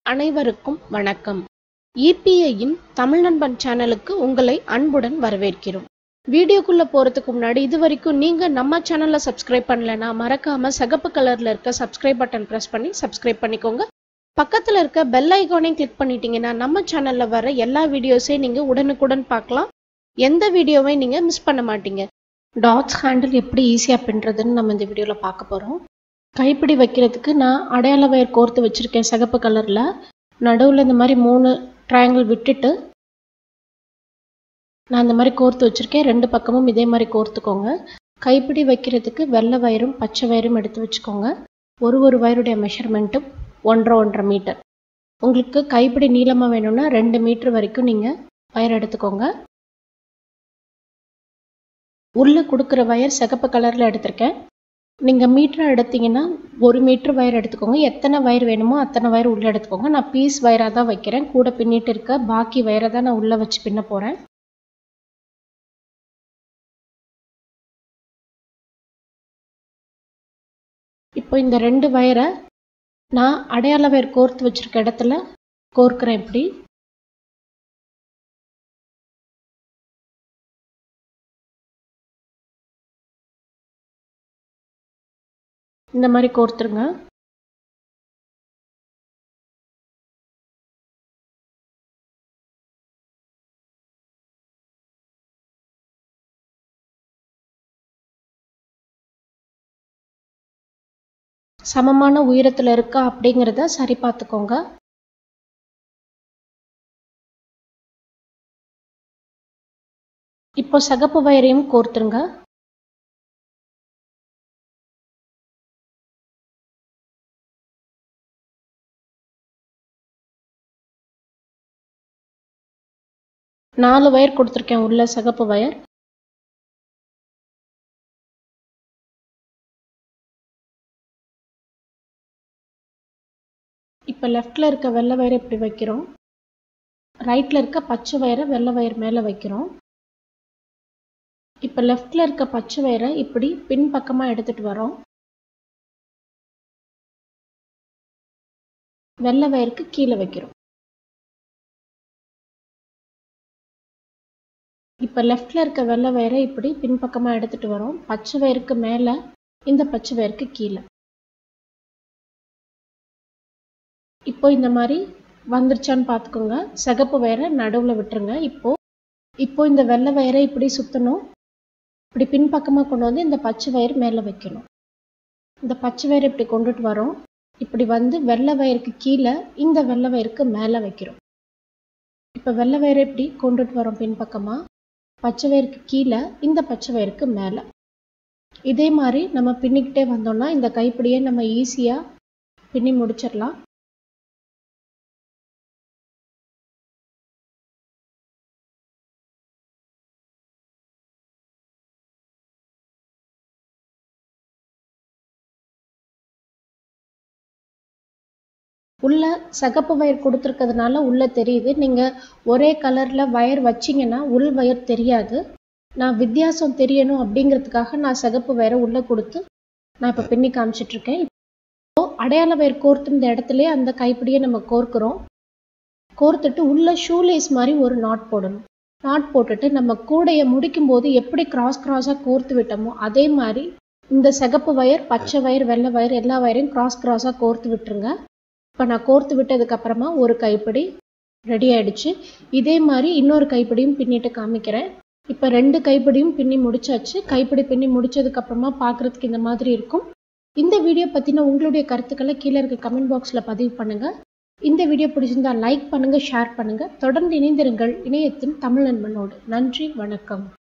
அனைவருக்கும் வணக்கம் இபிஐயின் தமிழ் நண்பன் சேனலுக்கு உங்களை அன்புடன் வரவேற்கிறோம் வீடியோக்குள்ள போறதுக்கு முன்னாடி இது வரைக்கும் நீங்க நம்ம சேனலை சப்ஸ்கிரைப் பண்ணலைன்னா மறக்காம சிகப்பு கலர்ல இருக்க சப்ஸ்கிரைப் பட்டன் பிரஸ் பண்ணி சப்ஸ்கிரைப் பண்ணிக்கோங்க பக்கத்துல இருக்க பெல் ஐகானையும் கிளிக் பண்ணிட்டீங்கன்னா நம்ம சேனல்ல வர எல்லா வீடியோஸையும் நீங்க உடனுக்குடன் பார்க்கலாம் எந்த வீடியோவையும் நீங்க மிஸ் பண்ண மாட்டீங்க டாட்ஸ் ஹேண்டில் எப்படி ஈஸியாக பின்னுறதுன்னு நம்ம இந்த வீடியோவில் பார்க்க போகிறோம் கைப்பிடி வைக்கிறதுக்கு நான் அடையாள வயர் கோர்த்து வச்சுருக்கேன் சிகப்பு கலரில் நடுவில் இந்த மாதிரி மூணு ட்ரையாங்கிள் விட்டுட்டு நான் இந்த மாதிரி கோர்த்து வச்சுருக்கேன் ரெண்டு பக்கமும் இதே மாதிரி கோர்த்துக்கோங்க கைப்பிடி வைக்கிறதுக்கு வெள்ளை வயரும் பச்சை வயரும் எடுத்து வச்சுக்கோங்க ஒரு ஒரு வயருடைய மெஷர்மெண்ட்டும் ஒன்றரை ஒன்றரை மீட்டர் உங்களுக்கு கைப்பிடி நீளமாக வேணும்னா ரெண்டு மீட்டர் வரைக்கும் நீங்கள் வயர் எடுத்துக்கோங்க உள்ளே கொடுக்குற வயர் சிகப்பு கலரில் எடுத்திருக்கேன் நீங்கள் மீட்டர் எடுத்தீங்கன்னா ஒரு மீட்டர் வயர் எடுத்துக்கோங்க எத்தனை வயர் வேணுமோ அத்தனை வயர் உள்ளே எடுத்துக்கோங்க நான் பீஸ் வயராக தான் வைக்கிறேன் கூட பின்னிட்டு இருக்க பாக்கி வயரை தான் நான் உள்ளே வச்சு பின்ன போகிறேன் இப்போ இந்த ரெண்டு வயரை நான் அடையாள வயர் கோர்த்து வச்சிருக்க இடத்துல கோர்க்கிறேன் இப்படி இந்த மாதிரி கோர்த்துருங்க சமமான உயரத்தில் இருக்கா அப்படிங்கிறத சரி பார்த்துக்கோங்க இப்போ சகப்பு வயரையும் கோர்த்துருங்க நாலு வயர் கொடுத்துருக்கேன் உள்ள சிகப்பு வயர் இப்போ லெஃப்டில் இருக்க வெள்ளை வயரை இப்படி வைக்கிறோம் ரைட்டில் இருக்க பச்சை வயரை வெள்ளை வயர் மேலே வைக்கிறோம் இப்போ லெஃப்டில் இருக்க பச்சை வயரை இப்படி பின் பக்கமாக எடுத்துகிட்டு வரோம் வெள்ளை வயருக்கு கீழே வைக்கிறோம் இப்போ லெஃப்டில் இருக்க வெள்ளை வயரை இப்படி பின்பக்கமாக எடுத்துகிட்டு வரோம் பச்சை வயருக்கு மேலே இந்த பச்சை வயருக்கு கீழே இப்போ இந்த மாதிரி வந்துருச்சான்னு பார்த்துக்கோங்க சிகப்பு வயரை நடுவில் விட்டுருங்க இப்போ இப்போ இந்த வெள்ளை வயரை இப்படி சுற்றணும் இப்படி பின்பக்கமாக கொண்டு வந்து இந்த பச்சை வயர் மேலே வைக்கணும் இந்த பச்சை வயரை இப்படி கொண்டுட்டு வரோம் இப்படி வந்து வெள்ளை வயருக்கு கீழே இந்த வெள்ளை வயருக்கு மேலே வைக்கிறோம் இப்போ வெள்ளை வயரை இப்படி கொண்டுட்டு வரோம் பின்பக்கமாக பச்சை வயருக்கு கீழே இந்த பச்சை வயருக்கு மேலே இதே மாதிரி நம்ம பின்னிக்கிட்டே வந்தோம்னா இந்த கைப்பிடியை நம்ம ஈஸியாக பின்னி முடிச்சிடலாம் உள்ள சகப்பு வயர் கொடுத்துருக்கிறதுனால உள்ள தெரியுது நீங்கள் ஒரே கலரில் வயர் வச்சிங்கன்னா உள் வயர் தெரியாது நான் வித்தியாசம் தெரியணும் அப்படிங்கிறதுக்காக நான் சிகப்பு வயரை உள்ளே கொடுத்து நான் இப்போ பின்னி காமிச்சிட்ருக்கேன் இப்போ அடையாள வயர் கோர்த்துருந்த இடத்துல அந்த கைப்பிடியை நம்ம கோர்க்குறோம் கோர்த்துட்டு உள்ள ஷூலேஸ் மாதிரி ஒரு நாட் போடணும் நாட் போட்டுட்டு நம்ம கூடையை முடிக்கும் போது எப்படி கிராஸ் கிராஸாக கோர்த்து விட்டோமோ அதே மாதிரி இந்த சிகப்பு வயர் பச்சை வயர் வெள்ளை வயர் எல்லா வயரையும் கிராஸ் கிராஸாக கோர்த்து விட்டுருங்க இப்போ நான் கோர்த்து விட்டதுக்கு அப்புறமா ஒரு கைப்பிடி ரெடி ஆயிடுச்சு இதே மாதிரி இன்னொரு கைப்பிடியும் பின்னிட்டு காமிக்கிறேன் இப்போ ரெண்டு கைப்பிடியும் பின்னி முடிச்சாச்சு கைப்பிடி பின்னி முடிச்சதுக்கு அப்புறமா பார்க்குறதுக்கு இந்த மாதிரி இருக்கும் இந்த வீடியோ பற்றின உங்களுடைய கருத்துக்களை கீழே இருக்க கமெண்ட் பாக்ஸில் பதிவு பண்ணுங்க இந்த வீடியோ பிடிச்சிருந்தா லைக் பண்ணுங்க ஷேர் பண்ணுங்க தொடர்ந்து இணைந்திருங்கள் இணையத்தின் தமிழ் நண்பனோடு நன்றி வணக்கம்